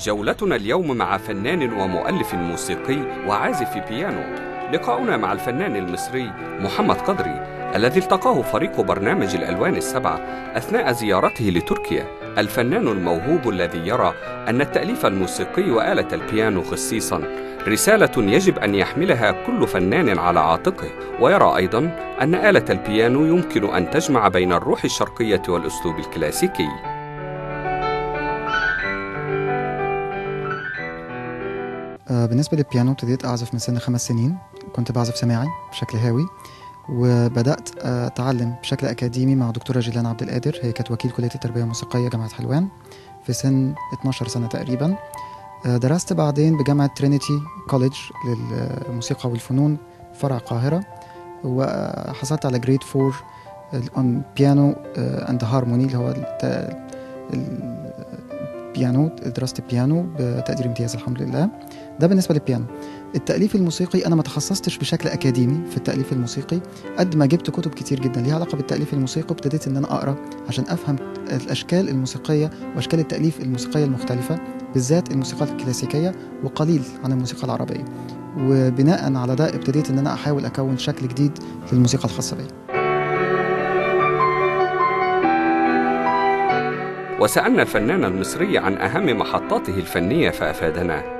جولتنا اليوم مع فنان ومؤلف موسيقي وعازف بيانو لقاؤنا مع الفنان المصري محمد قدري الذي التقاه فريق برنامج الألوان السبعة أثناء زيارته لتركيا الفنان الموهوب الذي يرى أن التأليف الموسيقي وآلة البيانو خصيصا رسالة يجب أن يحملها كل فنان على عاتقه ويرى أيضا أن آلة البيانو يمكن أن تجمع بين الروح الشرقية والأسلوب الكلاسيكي آه، بالنسبة للبيانو ابتديت أعزف من سن خمس سنين كنت بعزف سماعي بشكل هاوي وبدأت أتعلم بشكل أكاديمي مع دكتورة جيلان عبد القادر هي كانت وكيل كلية التربية الموسيقية جامعة حلوان في سن 12 سنة تقريبا آه، درست بعدين بجامعة ترينيتي كوليدج للموسيقى والفنون فرع القاهرة وحصلت على جريد 4 اون بيانو اند هارموني اللي هو الت- البيانو دراسة البيانو بتقدير امتياز الحمد لله ده بالنسبة للبيانو التأليف الموسيقي أنا ما تخصصتش بشكل أكاديمي في التأليف الموسيقي قد ما جبت كتب كتير جدا ليها علاقة بالتأليف الموسيقي وابتديت إن أنا أقرأ عشان أفهم الأشكال الموسيقية وأشكال التأليف الموسيقية المختلفة بالذات الموسيقى الكلاسيكية وقليل عن الموسيقى العربية وبناء على ده ابتديت إن أنا أحاول أكون شكل جديد للموسيقى الخاصة بي وسألنا الفنان المصري عن أهم محطاته الفنية فأفادنا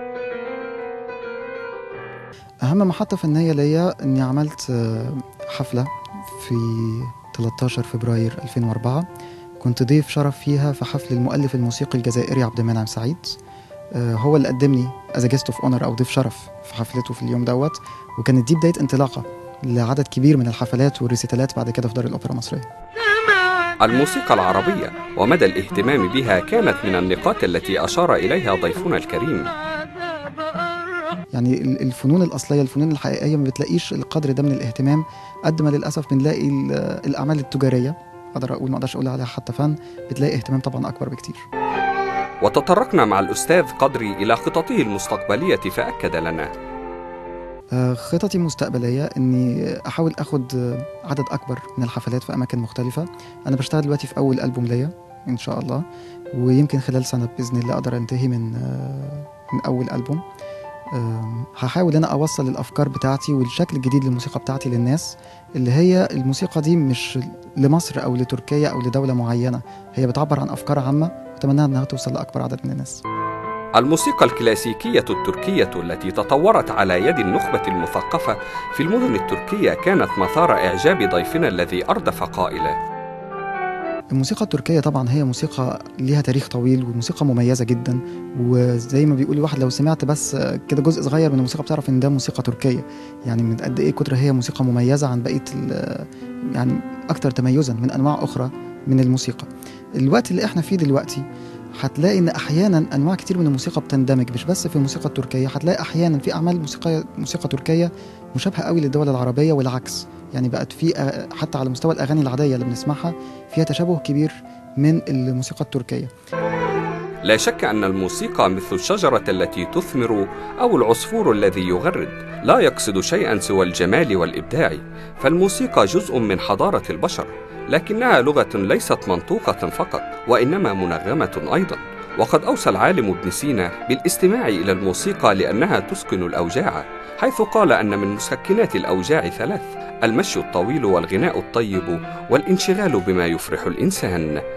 أهم محطة فنية ليا إني عملت آه، حفلة في 13 فبراير 2004 كنت ضيف شرف فيها في حفل المؤلف الموسيقي الجزائري عبد المنعم سعيد آه، هو اللي قدمني از جيست اوف اونر او ضيف شرف في حفلته في اليوم دوت وكانت دي بدايه انطلاقه لعدد كبير من الحفلات والريسيتالات بعد كده في دار الاوبرا المصريه الموسيقى العربية ومدى الاهتمام بها كانت من النقاط التي أشار إليها ضيفنا الكريم يعني ال- الفنون الاصليه الفنون الحقيقيه ما بتلاقيش القدر ده من الاهتمام قد ما للاسف بنلاقي ال- الاعمال التجاريه اقدر اقول ما اقدرش اقول عليها حتى فن بتلاقي اهتمام طبعا اكبر بكتير وتطرقنا مع الأستاذ قدري إلى خططه المستقبلية فأكد لنا آه، خططي المستقبليه اني احاول اخد آه، عدد اكبر من الحفلات في اماكن مختلفه انا بشتغل دلوقتي في اول البوم ليا ان شاء الله ويمكن خلال سنه باذن الله اقدر انتهي من آه، من اول البوم آم، هحاول انا اوصل الافكار بتاعتي والشكل الجديد للموسيقى بتاعتي للناس اللي هي الموسيقى دي مش لمصر او لتركيا او لدوله معينه هي بتعبر عن افكار عامه اتمنى انها توصل لاكبر عدد من الناس الموسيقى الكلاسيكية التركية التي تطورت على يد النخبة المثقفة في المدن التركية كانت مثار إعجاب ضيفنا الذي أردف قائلا الموسيقى التركية طبعا هي موسيقى ليها تاريخ طويل وموسيقى مميزة جدا وزي ما بيقول الواحد لو سمعت بس كده جزء صغير من الموسيقى بتعرف ان ده موسيقى تركية يعني من قد ايه كتر هي موسيقى مميزة عن بقية ال- يعني اكتر تميزا من انواع اخرى من الموسيقى الوقت اللي احنا فيه دلوقتي هتلاقي ان احيانا انواع كتير من الموسيقى بتندمج مش بس في الموسيقى التركيه هتلاقي احيانا في اعمال موسيقيه موسيقى تركيه مشابهه قوي للدول العربيه والعكس يعني بقت في أ- حتى على مستوى الاغاني العاديه اللي بنسمعها فيها تشابه كبير من الموسيقى التركيه لا شك أن الموسيقى مثل الشجرة التي تثمر أو العصفور الذي يغرد لا يقصد شيئا سوى الجمال والإبداع فالموسيقى جزء من حضارة البشر لكنها لغة ليست منطوقة فقط وإنما منغمة أيضا وقد أوصى العالم ابن سينا بالاستماع إلى الموسيقى لأنها تسكن الأوجاع حيث قال أن من مسكنات الأوجاع ثلاث المشي الطويل والغناء الطيب والانشغال بما يفرح الإنسان